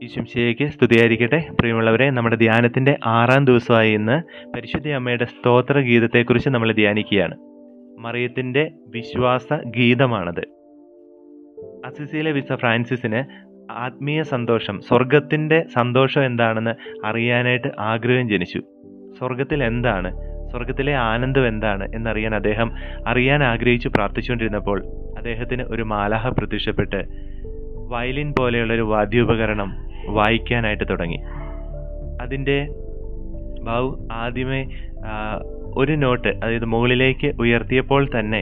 ഈശംശിയേക്ക് സ്തുതിയായിരിക്കട്ടെ പ്രിയമുള്ളവരെ നമ്മുടെ ധ്യാനത്തിൻ്റെ ആറാം ദിവസമായി ഇന്ന് പരിശുദ്ധ അമ്മയുടെ സ്തോത്ര ഗീതത്തെക്കുറിച്ച് നമ്മൾ ധ്യാനിക്കുകയാണ് മറിയത്തിൻ്റെ വിശ്വാസ ഗീതമാണത് അസിസിയിലെ വിസ ഫ്രാൻസിസിന് ആത്മീയ സന്തോഷം സ്വർഗത്തിൻ്റെ സന്തോഷം എന്താണെന്ന് അറിയാനായിട്ട് ആഗ്രഹം ജനിച്ചു സ്വർഗത്തിൽ എന്താണ് സ്വർഗത്തിലെ ആനന്ദം എന്താണ് എന്നറിയാൻ അദ്ദേഹം അറിയാൻ ആഗ്രഹിച്ചു പ്രാർത്ഥിച്ചുകൊണ്ടിരുന്നപ്പോൾ അദ്ദേഹത്തിന് ഒരു മാലാഹ പ്രത്യക്ഷപ്പെട്ട് വയലിൻ പോലെയുള്ള ഒരു വാദ്യോപകരണം വായിക്കാനായിട്ട് തുടങ്ങി അതിൻ്റെ ബാവു ആദ്യമേ ആ, ഒരു നോട്ട് അതായത് മുകളിലേക്ക് ഉയർത്തിയപ്പോൾ തന്നെ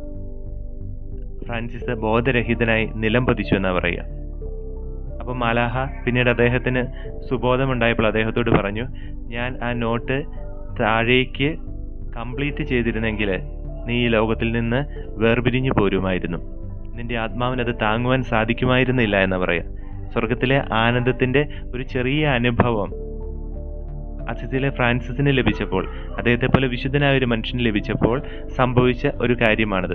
ഫ്രാൻസിസ് ബോധരഹിതനായി നിലം പതിച്ചു എന്നാ പറയുക അപ്പം മാലാഹ പിന്നീട് അദ്ദേഹത്തിന് സുബോധമുണ്ടായപ്പോൾ അദ്ദേഹത്തോട് പറഞ്ഞു ഞാൻ ആ നോട്ട് താഴേക്ക് കംപ്ലീറ്റ് ചെയ്തിരുന്നെങ്കിൽ നീ ഈ ലോകത്തിൽ നിന്ന് വേർപിരിഞ്ഞു പോരുമായിരുന്നു നിന്റെ ആത്മാവിന് അത് താങ്ങുവാൻ സാധിക്കുമായിരുന്നില്ല എന്ന് പറയാം സ്വർഗത്തിലെ ആനന്ദത്തിന്റെ ഒരു ചെറിയ അനുഭവം അസിസിലെ ഫ്രാൻസിസിന് ലഭിച്ചപ്പോൾ അദ്ദേഹത്തെ പോലെ വിശുദ്ധനായ ഒരു മനുഷ്യന് ലഭിച്ചപ്പോൾ സംഭവിച്ച ഒരു കാര്യമാണിത്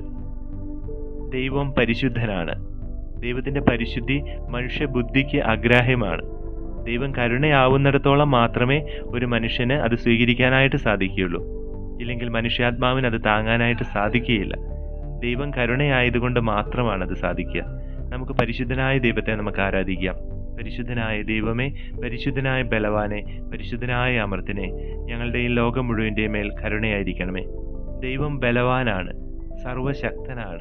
ദൈവം പരിശുദ്ധനാണ് ദൈവത്തിന്റെ പരിശുദ്ധി മനുഷ്യബുദ്ധിക്ക് അഗ്രാഹ്യമാണ് ദൈവം കരുണയാവുന്നിടത്തോളം മാത്രമേ ഒരു മനുഷ്യന് അത് സ്വീകരിക്കാനായിട്ട് സാധിക്കുകയുള്ളൂ ഇല്ലെങ്കിൽ മനുഷ്യാത്മാവിന് അത് താങ്ങാനായിട്ട് സാധിക്കുകയില്ല ദൈവം കരുണയായതുകൊണ്ട് മാത്രമാണ് അത് സാധിക്കുക നമുക്ക് പരിശുദ്ധനായ ദൈവത്തെ നമുക്ക് ആരാധിക്കാം പരിശുദ്ധനായ ദൈവമേ പരിശുദ്ധനായ ബലവാനെ പരിശുദ്ധനായ അമർത്തിനെ ഞങ്ങളുടെ ഈ ലോകം മുഴുവൻ്റെ മേൽ കരുണയായിരിക്കണമേ ദൈവം ബലവാനാണ് സർവശക്തനാണ്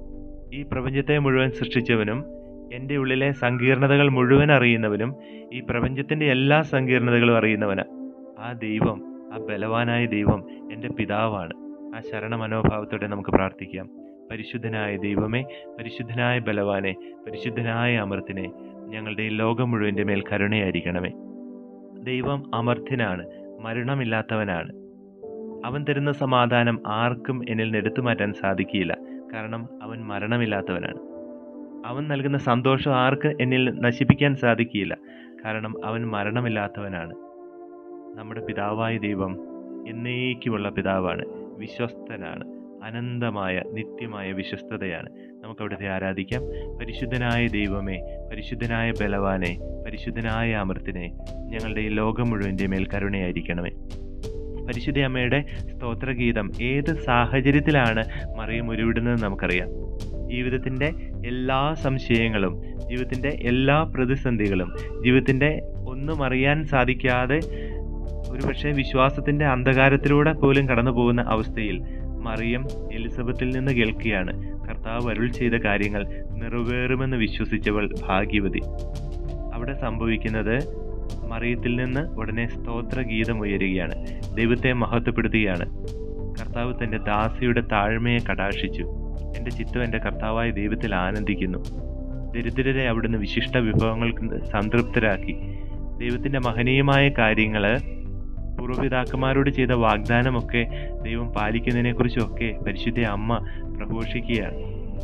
ഈ പ്രപഞ്ചത്തെ മുഴുവൻ സൃഷ്ടിച്ചവനും എൻ്റെ ഉള്ളിലെ സങ്കീർണതകൾ മുഴുവൻ അറിയുന്നവനും ഈ പ്രപഞ്ചത്തിൻ്റെ എല്ലാ സങ്കീർണതകളും അറിയുന്നവന് ആ ദൈവം ആ ബലവാനായ ദൈവം എൻ്റെ പിതാവാണ് ആ ശരണ മനോഭാവത്തോടെ നമുക്ക് പ്രാർത്ഥിക്കാം പരിശുദ്ധനായ ദൈവമേ പരിശുദ്ധനായ ബലവാനെ പരിശുദ്ധനായ അമർത്തിനെ ഞങ്ങളുടെ ഈ ലോകം മുഴുവൻ്റെ മേൽ കരുണയായിരിക്കണമേ ദൈവം അമർത്യനാണ് മരണമില്ലാത്തവനാണ് അവൻ തരുന്ന സമാധാനം ആർക്കും എന്നിൽ നിന്ന് എടുത്തു മാറ്റാൻ സാധിക്കില്ല കാരണം അവൻ മരണമില്ലാത്തവനാണ് അവൻ നൽകുന്ന സന്തോഷം ആർക്ക് എന്നിൽ നശിപ്പിക്കാൻ സാധിക്കില്ല കാരണം അവൻ മരണമില്ലാത്തവനാണ് നമ്മുടെ പിതാവായ ദൈവം എന്നേക്കുമുള്ള പിതാവാണ് വിശ്വസ്തനാണ് അനന്തമായ നിത്യമായ വിശ്വസ്തതയാണ് നമുക്ക് അവിടുത്തെ ആരാധിക്കാം പരിശുദ്ധനായ ദൈവമേ പരിശുദ്ധനായ ബലവാനെ പരിശുദ്ധനായ അമൃത്തിനെ ഞങ്ങളുടെ ഈ ലോകം മുഴുവൻ്റെ മേൽ കരുണയായിരിക്കണമേ പരിശുദ്ധ അമ്മയുടെ സ്തോത്രഗീതം ഏത് സാഹചര്യത്തിലാണ് മറിയം ഉരുവിടുന്നത് നമുക്കറിയാം ജീവിതത്തിൻ്റെ എല്ലാ സംശയങ്ങളും ജീവിതത്തിൻ്റെ എല്ലാ പ്രതിസന്ധികളും ജീവിതത്തിൻ്റെ ഒന്നും അറിയാൻ സാധിക്കാതെ ഒരുപക്ഷെ വിശ്വാസത്തിൻ്റെ അന്ധകാരത്തിലൂടെ പോലും കടന്നു പോകുന്ന അവസ്ഥയിൽ മറിയം എലിസബത്തിൽ നിന്ന് കേൾക്കുകയാണ് കർത്താവ് അരുൾ ചെയ്ത കാര്യങ്ങൾ നിറവേറുമെന്ന് വിശ്വസിച്ചവൾ ഭാഗ്യവതി അവിടെ സംഭവിക്കുന്നത് മറിയത്തിൽ നിന്ന് ഉടനെ സ്തോത്ര ഗീതം ഉയരുകയാണ് ദൈവത്തെ മഹത്വപ്പെടുത്തുകയാണ് കർത്താവ് തൻ്റെ ദാസിയുടെ താഴ്മയെ കടാക്ഷിച്ചു എൻ്റെ ചിത്തം എൻ്റെ കർത്താവായ ദൈവത്തിൽ ആനന്ദിക്കുന്നു ദരിദ്രരെ അവിടുന്ന് വിശിഷ്ട വിഭവങ്ങൾ കൊണ്ട് സംതൃപ്തരാക്കി ദൈവത്തിൻ്റെ മഹനീയമായ കാര്യങ്ങൾ പൂർവ്വപിതാക്കന്മാരോട് ചെയ്ത വാഗ്ദാനമൊക്കെ ദൈവം പാലിക്കുന്നതിനെക്കുറിച്ചൊക്കെ പരിശുദ്ധ അമ്മ പ്രഘോഷിക്കുകയാണ്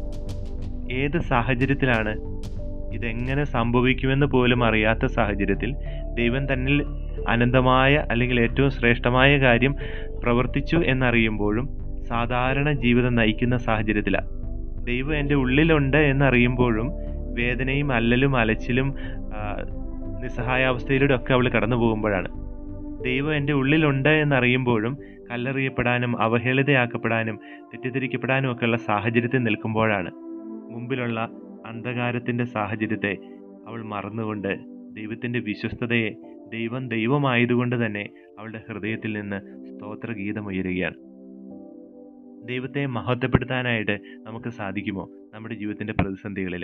ഏത് സാഹചര്യത്തിലാണ് ഇതെങ്ങനെ സംഭവിക്കുമെന്ന് പോലും അറിയാത്ത സാഹചര്യത്തിൽ ദൈവം തന്നിൽ അനന്തമായ അല്ലെങ്കിൽ ഏറ്റവും ശ്രേഷ്ഠമായ കാര്യം പ്രവർത്തിച്ചു എന്നറിയുമ്പോഴും സാധാരണ ജീവിതം നയിക്കുന്ന സാഹചര്യത്തിലാണ് ദൈവം എൻ്റെ ഉള്ളിലുണ്ട് എന്നറിയുമ്പോഴും വേദനയും അല്ലലും അലച്ചിലും ആ, നിസ്സഹായാവസ്ഥയിലൂടെ ഒക്കെ അവൾ കടന്നു പോകുമ്പോഴാണ് ദൈവം എൻ്റെ ഉള്ളിലുണ്ട് എന്നറിയുമ്പോഴും കല്ലെറിയപ്പെടാനും അവഹേളിതയാക്കപ്പെടാനും തെറ്റിദ്ധരിക്കപ്പെടാനും ഒക്കെയുള്ള സാഹചര്യത്തിൽ നിൽക്കുമ്പോഴാണ് മുമ്പിലുള്ള അന്ധകാരത്തിൻ്റെ സാഹചര്യത്തെ അവൾ മറന്നുകൊണ്ട് ദൈവത്തിൻ്റെ വിശ്വസ്തതയെ ദൈവം ദൈവമായതുകൊണ്ട് തന്നെ അവളുടെ ഹൃദയത്തിൽ നിന്ന് സ്തോത്രഗീതം ഉയരുകയാണ് ദൈവത്തെ മഹത്വപ്പെടുത്താനായിട്ട് നമുക്ക് സാധിക്കുമോ നമ്മുടെ ജീവിതത്തിൻ്റെ പ്രതിസന്ധികളിൽ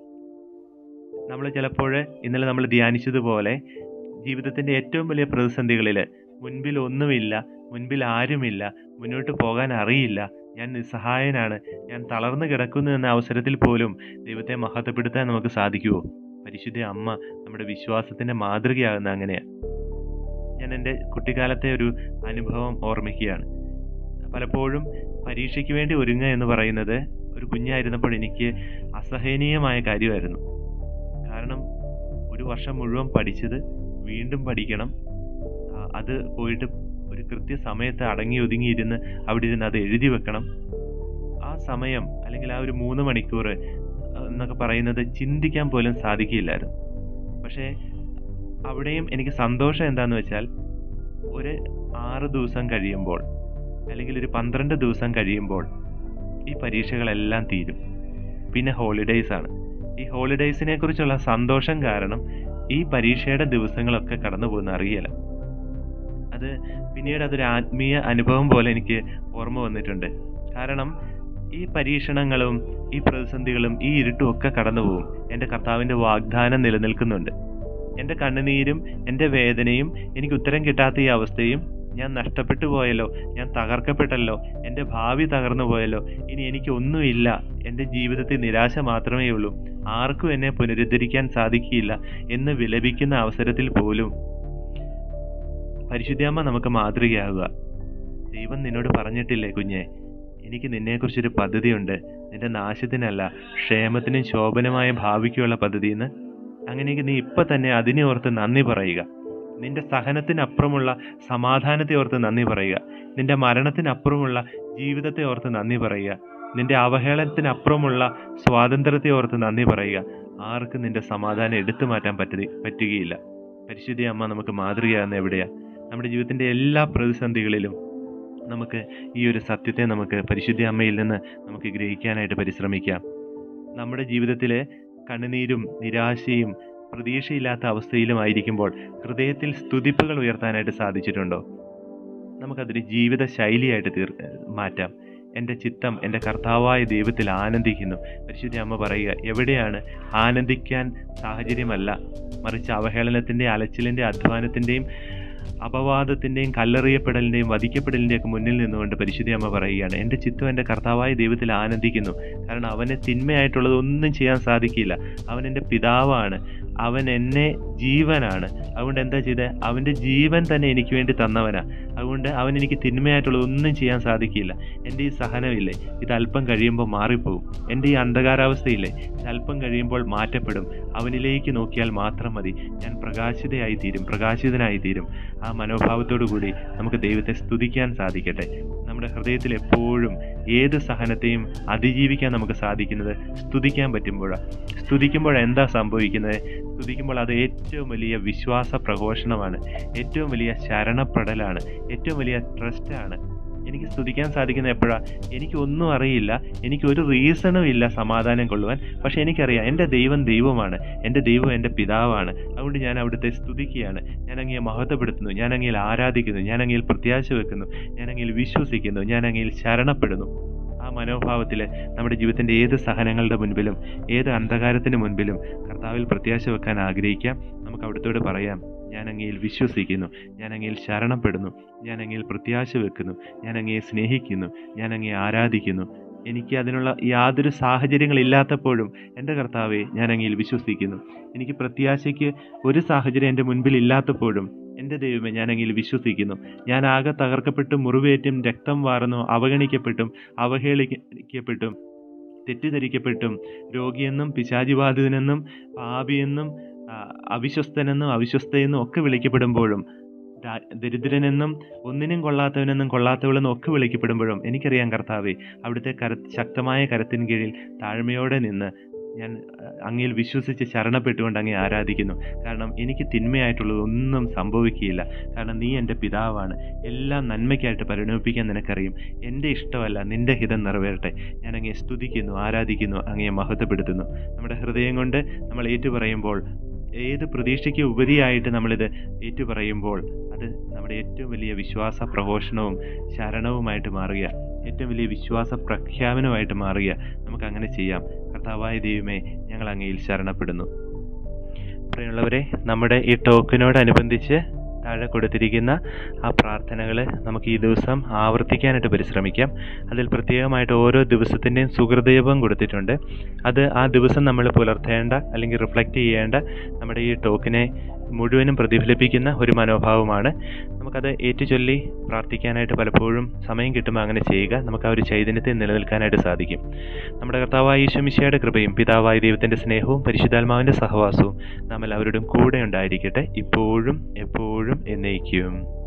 നമ്മൾ ചിലപ്പോൾ ഇന്നലെ നമ്മൾ ധ്യാനിച്ചതുപോലെ ജീവിതത്തിൻ്റെ ഏറ്റവും വലിയ പ്രതിസന്ധികളിൽ മുൻപിൽ ഒന്നുമില്ല മുൻപിൽ ആരുമില്ല മുന്നോട്ട് പോകാൻ അറിയില്ല ഞാൻ നിസ്സഹായനാണ് ഞാൻ തളർന്നു കിടക്കുന്നു എന്ന അവസരത്തിൽ പോലും ദൈവത്തെ മഹത്വപ്പെടുത്താൻ നമുക്ക് സാധിക്കുമോ പരിശുദ്ധ അമ്മ നമ്മുടെ വിശ്വാസത്തിൻ്റെ മാതൃകയാകുന്ന അങ്ങനെയാണ് ഞാൻ എൻ്റെ കുട്ടിക്കാലത്തെ ഒരു അനുഭവം ഓർമ്മിക്കുകയാണ് പലപ്പോഴും പരീക്ഷയ്ക്ക് വേണ്ടി ഒരുങ്ങുക എന്ന് പറയുന്നത് ഒരു കുഞ്ഞായിരുന്നപ്പോൾ എനിക്ക് അസഹനീയമായ കാര്യമായിരുന്നു കാരണം ഒരു വർഷം മുഴുവൻ പഠിച്ചത് വീണ്ടും പഠിക്കണം ആ, അത് പോയിട്ട് ഒരു കൃത്യസമയത്ത് അടങ്ങി ഒതുങ്ങിയിരുന്ന് അവിടെ ഇരുന്ന് അത് എഴുതി വെക്കണം ആ സമയം അല്ലെങ്കിൽ ആ ഒരു മൂന്ന് മണിക്കൂർ എന്നൊക്കെ പറയുന്നത് ചിന്തിക്കാൻ പോലും സാധിക്കില്ലായിരുന്നു പക്ഷേ അവിടെയും എനിക്ക് സന്തോഷം എന്താണെന്ന് വെച്ചാൽ ഒരു ആറ് ദിവസം കഴിയുമ്പോൾ അല്ലെങ്കിൽ ഒരു പന്ത്രണ്ട് ദിവസം കഴിയുമ്പോൾ ഈ പരീക്ഷകളെല്ലാം തീരും പിന്നെ ഹോളിഡേയ്സ് ആണ് ഈ ഹോളിഡേയ്സിനെ കുറിച്ചുള്ള സന്തോഷം കാരണം ഈ പരീക്ഷയുടെ ദിവസങ്ങളൊക്കെ കടന്നു പോകുന്ന അറിയില്ല അത് പിന്നീട് അതൊരു ആത്മീയ അനുഭവം പോലെ എനിക്ക് ഓർമ്മ വന്നിട്ടുണ്ട് കാരണം ഈ പരീക്ഷണങ്ങളും ഈ പ്രതിസന്ധികളും ഈ ഇരുട്ടും ഒക്കെ കടന്നു പോകും എൻ്റെ കർത്താവിൻ്റെ വാഗ്ദാനം നിലനിൽക്കുന്നുണ്ട് എൻ്റെ കണ്ണുനീരും എൻ്റെ വേദനയും എനിക്ക് ഉത്തരം കിട്ടാത്ത ഈ അവസ്ഥയും ഞാൻ നഷ്ടപ്പെട്ടു പോയല്ലോ ഞാൻ തകർക്കപ്പെട്ടല്ലോ എൻ്റെ ഭാവി തകർന്നു പോയല്ലോ ഇനി എനിക്ക് ഒന്നുമില്ല എൻ്റെ ജീവിതത്തിൽ നിരാശ മാത്രമേ ഉള്ളൂ ആർക്കും എന്നെ പുനരുദ്ധരിക്കാൻ സാധിക്കില്ല എന്ന് വിലപിക്കുന്ന അവസരത്തിൽ പോലും പരിശുദ്ധാമ്മ നമുക്ക് മാതൃകയാകുക ദൈവം നിന്നോട് പറഞ്ഞിട്ടില്ലേ കുഞ്ഞെ എനിക്ക് നിന്നെക്കുറിച്ചൊരു പദ്ധതിയുണ്ട് നിന്റെ നാശത്തിനല്ല ക്ഷേമത്തിനും ശോഭനമായ ഭാവിക്കുള്ള പദ്ധതിയെന്ന് അങ്ങനെയെങ്കിൽ നീ ഇപ്പം തന്നെ അതിനെ ഓർത്ത് നന്ദി പറയുക നിന്റെ സഹനത്തിനപ്പുറമുള്ള സമാധാനത്തെ ഓർത്ത് നന്ദി പറയുക നിന്റെ മരണത്തിനപ്പുറമുള്ള ജീവിതത്തെ ഓർത്ത് നന്ദി പറയുക നിന്റെ അവഹേളനത്തിനപ്പുറമുള്ള സ്വാതന്ത്ര്യത്തെ ഓർത്ത് നന്ദി പറയുക ആർക്കും നിന്റെ സമാധാനം എടുത്തു മാറ്റാൻ പറ്റി പറ്റുകയില്ല പരിശുദ്ധി അമ്മ നമുക്ക് മാതൃകയാകുന്ന എവിടെയാ നമ്മുടെ ജീവിതത്തിൻ്റെ എല്ലാ പ്രതിസന്ധികളിലും നമുക്ക് ഈ ഒരു സത്യത്തെ നമുക്ക് പരിശുദ്ധ അമ്മയിൽ നിന്ന് നമുക്ക് ഗ്രഹിക്കാനായിട്ട് പരിശ്രമിക്കാം നമ്മുടെ ജീവിതത്തിലെ കണ്ണുനീരും നിരാശയും പ്രതീക്ഷയില്ലാത്ത അവസ്ഥയിലുമായിരിക്കുമ്പോൾ ഹൃദയത്തിൽ സ്തുതിപ്പുകൾ ഉയർത്താനായിട്ട് സാധിച്ചിട്ടുണ്ടോ നമുക്കതൊരു ജീവിത ശൈലിയായിട്ട് തീർ മാറ്റാം എൻ്റെ ചിത്തം എൻ്റെ കർത്താവായ ദൈവത്തിൽ ആനന്ദിക്കുന്നു പരിശുദ്ധ അമ്മ പറയുക എവിടെയാണ് ആനന്ദിക്കാൻ സാഹചര്യമല്ല മറിച്ച് അവഹേളനത്തിൻ്റെ അലച്ചിലിൻ്റെ അധ്വാനത്തിൻ്റെയും അപവാദത്തിൻ്റെയും കല്ലെറിയപ്പെടലിൻ്റെയും വധിക്കപ്പെടലിൻ്റെയും ഒക്കെ മുന്നിൽ നിന്നുകൊണ്ട് പരിശുദ്ധി അമ്മ പറയുകയാണ് എൻ്റെ ചിത്തം എൻ്റെ കർത്താവായ ദൈവത്തിൽ ആനന്ദിക്കുന്നു കാരണം അവന് തിന്മയായിട്ടുള്ളത് ഒന്നും ചെയ്യാൻ സാധിക്കില്ല അവൻ എൻ്റെ പിതാവാണ് അവൻ എന്നെ ജീവനാണ് അതുകൊണ്ട് എന്താ ചെയ്തത് അവൻ്റെ ജീവൻ തന്നെ എനിക്ക് വേണ്ടി തന്നവനാ അതുകൊണ്ട് അവൻ എനിക്ക് തിന്മയായിട്ടുള്ളത് ഒന്നും ചെയ്യാൻ സാധിക്കില്ല എൻ്റെ ഈ സഹനമില്ലേ ഇത് അല്പം കഴിയുമ്പോൾ മാറിപ്പോകും എൻ്റെ ഈ അന്ധകാരാവസ്ഥയില്ലേ ഇത് അല്പം കഴിയുമ്പോൾ മാറ്റപ്പെടും അവനിലേക്ക് നോക്കിയാൽ മാത്രം മതി ഞാൻ പ്രകാശിതയായി തീരും പ്രകാശിതനായി തീരും ആ മനോഭാവത്തോടു കൂടി നമുക്ക് ദൈവത്തെ സ്തുതിക്കാൻ സാധിക്കട്ടെ നമ്മുടെ ഹൃദയത്തിൽ എപ്പോഴും ഏത് സഹനത്തെയും അതിജീവിക്കാൻ നമുക്ക് സാധിക്കുന്നത് സ്തുതിക്കാൻ പറ്റുമ്പോഴാണ് സ്തുതിക്കുമ്പോൾ എന്താ സംഭവിക്കുന്നത് സ്തുതിക്കുമ്പോൾ അത് ഏറ്റവും വലിയ വിശ്വാസ പ്രഘോഷണമാണ് ഏറ്റവും വലിയ ശരണപ്പെടലാണ് ഏറ്റവും വലിയ ട്രസ്റ്റാണ് എനിക്ക് സ്തുതിക്കാൻ സാധിക്കുന്ന എപ്പോഴാണ് എനിക്ക് ഒന്നും അറിയില്ല എനിക്ക് ഒരു റീസണും ഇല്ല സമാധാനം കൊള്ളുവാൻ പക്ഷെ എനിക്കറിയാം എൻ്റെ ദൈവം ദൈവമാണ് എൻ്റെ ദൈവം എൻ്റെ പിതാവാണ് അതുകൊണ്ട് ഞാൻ അവിടുത്തെ സ്തുതിക്കുകയാണ് ഞാൻ അങ്ങയെ മഹത്വപ്പെടുത്തുന്നു ഞാൻ അങ്ങയിൽ ആരാധിക്കുന്നു ഞാൻ അങ്ങയിൽ പ്രത്യാശ വെക്കുന്നു ഞാൻ അങ്ങയിൽ വിശ്വസിക്കുന്നു ഞാൻ അങ്ങയിൽ ശരണപ്പെടുന്നു ആ മനോഭാവത്തിൽ നമ്മുടെ ജീവിതത്തിൻ്റെ ഏത് സഹനങ്ങളുടെ മുൻപിലും ഏത് അന്ധകാരത്തിന് മുൻപിലും കർത്താവിൽ പ്രത്യാശ വെക്കാൻ ആഗ്രഹിക്കാം നമുക്ക് അവിടുത്തോട് പറയാം ഞാൻ അങ്ങയിൽ വിശ്വസിക്കുന്നു ഞാൻ അങ്ങയിൽ ശരണപ്പെടുന്നു ഞാൻ അങ്ങയിൽ പ്രത്യാശ വെക്കുന്നു ഞാൻ അങ്ങയെ സ്നേഹിക്കുന്നു ഞാൻ അങ്ങയെ ആരാധിക്കുന്നു എനിക്ക് അതിനുള്ള യാതൊരു സാഹചര്യങ്ങളില്ലാത്തപ്പോഴും എൻ്റെ കർത്താവെ ഞാൻ അങ്ങയിൽ വിശ്വസിക്കുന്നു എനിക്ക് പ്രത്യാശയ്ക്ക് ഒരു സാഹചര്യം എൻ്റെ മുൻപിൽ ഇല്ലാത്തപ്പോഴും എൻ്റെ ദൈവമേ ഞാൻ അങ്ങയിൽ വിശ്വസിക്കുന്നു ഞാൻ ആകെ തകർക്കപ്പെട്ടും മുറിവേറ്റും രക്തം വാർന്നു അവഗണിക്കപ്പെട്ടും അവഹേളിക്കപ്പെട്ടും തെറ്റിദ്ധരിക്കപ്പെട്ടും രോഗിയെന്നും പിശാചിബാധിതനെന്നും പാപിയെന്നും ആ, അവിശ്വസ്തനെന്നും അവിശ്വസ്തയെന്നും ഒക്കെ വിളിക്കപ്പെടുമ്പോഴും ദാ- ദരിദ്രനെന്നും ഒന്നിനും കൊള്ളാത്തവനെന്നും കൊള്ളാത്തവളെന്നും ഒക്കെ വിളിക്കപ്പെടുമ്പോഴും എനിക്കറിയാം കർത്താവെ അവിടുത്തെ കര ശക്തമായ കരത്തിന് കീഴിൽ താഴ്മയോടെ നിന്ന് ഞാൻ ആ, അങ്ങയിൽ വിശ്വസിച്ച് ശരണപ്പെട്ടുകൊണ്ട് അങ്ങേ ആരാധിക്കുന്നു കാരണം എനിക്ക് തിന്മയായിട്ടുള്ളത് ഒന്നും സംഭവിക്കുകയില്ല കാരണം നീ എൻ്റെ പിതാവാണ് എല്ലാം നന്മയ്ക്കായിട്ട് പരിണമിപ്പിക്കാൻ നിനക്കറിയും എൻ്റെ ഇഷ്ടമല്ല നിൻ്റെ ഹിതം നിറവേറട്ടെ ഞാൻ അങ്ങേ സ്തുതിക്കുന്നു ആരാധിക്കുന്നു അങ്ങയെ മഹത്വപ്പെടുത്തുന്നു നമ്മുടെ ഹൃദയം കൊണ്ട് നമ്മൾ ഏറ്റുപറയുമ്പോൾ ഏത് പ്രതീക്ഷയ്ക്ക് ഉപരിയായിട്ട് നമ്മളിത് ഏറ്റുപറയുമ്പോൾ അത് നമ്മുടെ ഏറ്റവും വലിയ വിശ്വാസ പ്രഘോഷണവും ശരണവുമായിട്ട് മാറുക ഏറ്റവും വലിയ വിശ്വാസ പ്രഖ്യാപനമായിട്ട് മാറുക നമുക്ക് അങ്ങനെ ചെയ്യാം കർത്താവായ ദൈവമേ ഞങ്ങൾ അങ്ങയിൽ ശരണപ്പെടുന്നു പ്രിയമുള്ളവരെ നമ്മുടെ ഈ ടോക്കിനോടനുബന്ധിച്ച് താഴെ കൊടുത്തിരിക്കുന്ന ആ പ്രാർത്ഥനകൾ നമുക്ക് ഈ ദിവസം ആവർത്തിക്കാനായിട്ട് പരിശ്രമിക്കാം അതിൽ പ്രത്യേകമായിട്ട് ഓരോ ദിവസത്തിൻ്റെയും സുഹൃദയപം കൊടുത്തിട്ടുണ്ട് അത് ആ ദിവസം നമ്മൾ പുലർത്തേണ്ട അല്ലെങ്കിൽ റിഫ്ലക്റ്റ് ചെയ്യേണ്ട നമ്മുടെ ഈ ടോക്കിനെ മുഴുവനും പ്രതിഫലിപ്പിക്കുന്ന ഒരു മനോഭാവമാണ് നമുക്കത് ഏറ്റുചൊല്ലി പ്രാർത്ഥിക്കാനായിട്ട് പലപ്പോഴും സമയം കിട്ടുമ്പോൾ അങ്ങനെ ചെയ്യുക നമുക്ക് ആ ഒരു ചൈതന്യത്തെ നിലനിൽക്കാനായിട്ട് സാധിക്കും നമ്മുടെ കർത്താവായ ഈശ്വമിശയുടെ കൃപയും പിതാവായ ദൈവത്തിൻ്റെ സ്നേഹവും പരിശുദ്ധാത്മാവിൻ്റെ സഹവാസവും നാം എല്ലാവരുടെയും കൂടെ ഉണ്ടായിരിക്കട്ടെ ഇപ്പോഴും എപ്പോഴും എന്നേക്കും